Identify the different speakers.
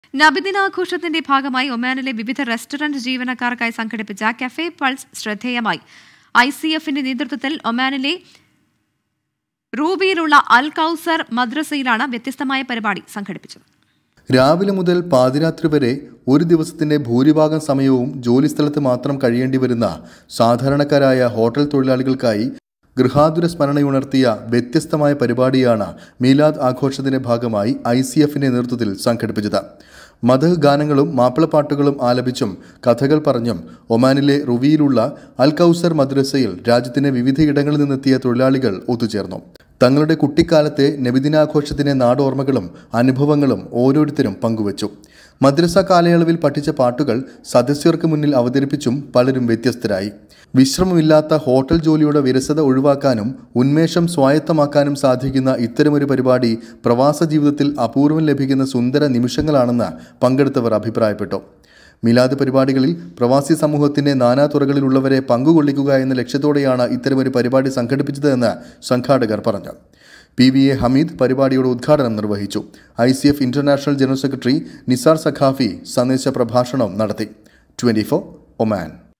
Speaker 1: നബിദിനാഘോഷത്തിന്റെ ഭാഗമായി ഒമാനിലെ വിവിധ റെസ്റ്റോറന്റ് ജീവനക്കാർക്കായി സംഘടിപ്പിച്ച കഫേ പൾസ് ശ്രദ്ധേയമായി ഐ സി എഫിന്റെ നേതൃത്വത്തിൽ ഒമാനിലെ റൂബിയിലുള്ള അൽ കൌസർ മദ്രസയിലാണ് വ്യത്യസ്തമായ പരിപാടി സംഘടിപ്പിച്ചത്
Speaker 2: രാവിലെ മുതൽ പാതിരാത്രി വരെ ഒരു ദിവസത്തിന്റെ ഭൂരിഭാഗം സമയവും ജോലിസ്ഥലത്ത് മാത്രം കഴിയേണ്ടി വരുന്ന സാധാരണക്കാരായ ഹോട്ടൽ തൊഴിലാളികൾക്കായി ഗൃഹാതുര സ്മരണയുണർത്തിയ വ്യത്യസ്തമായ പരിപാടിയാണ് മീലാദ് ആഘോഷത്തിന്റെ ഭാഗമായി ഐ സി എഫിന്റെ നേതൃത്വത്തിൽ സംഘടിപ്പിച്ചത് മതഹ് ഗാനങ്ങളും മാപ്പിളപ്പാട്ടുകളും ആലപിച്ചും കഥകൾ പറഞ്ഞും ഒമാനിലെ റുവിയിലുള്ള അൽ കൌസർ മദ്രസയിൽ രാജ്യത്തിന്റെ വിവിധയിടങ്ങളിൽ നിന്നെത്തിയ തൊഴിലാളികൾ ഒത്തുചേർന്നു തങ്ങളുടെ കുട്ടിക്കാലത്തെ നബിദിനാഘോഷത്തിന്റെ നാടോർമ്മകളും അനുഭവങ്ങളും ഓരോരുത്തരും പങ്കുവച്ചു മദ്രസ കാലയളവിൽ പഠിച്ച പാട്ടുകൾ സദസ്യർക്ക് മുന്നിൽ അവതരിപ്പിച്ചും പലരും വ്യത്യസ്തരായി വിശ്രമമില്ലാത്ത ഹോട്ടൽ ജോലിയുടെ വിരസത ഒഴിവാക്കാനും ഉന്മേഷം സ്വായത്തമാക്കാനും സാധിക്കുന്ന ഇത്തരമൊരു പരിപാടി പ്രവാസ ജീവിതത്തിൽ അപൂർവം ലഭിക്കുന്ന സുന്ദര നിമിഷങ്ങളാണെന്ന് പങ്കെടുത്തവർ അഭിപ്രായപ്പെട്ടു മിലാദ് പരിപാടികളിൽ പ്രവാസി സമൂഹത്തിന്റെ നാനാതുറകളിലുള്ളവരെ പങ്കുകൊള്ളിക്കുക എന്ന ലക്ഷ്യത്തോടെയാണ് ഇത്തരമൊരു പരിപാടി സംഘടിപ്പിച്ചതെന്ന് സംഘാടകർ പറഞ്ഞു പി വി എ ഹമീദ് പരിപാടിയുടെ ഉദ്ഘാടനം നിർവഹിച്ചു I C F international general secretary Nizar Saqafi സന്ദേശ പ്രഭാഷണം നടത്തി ട്വന്റി ഒമാൻ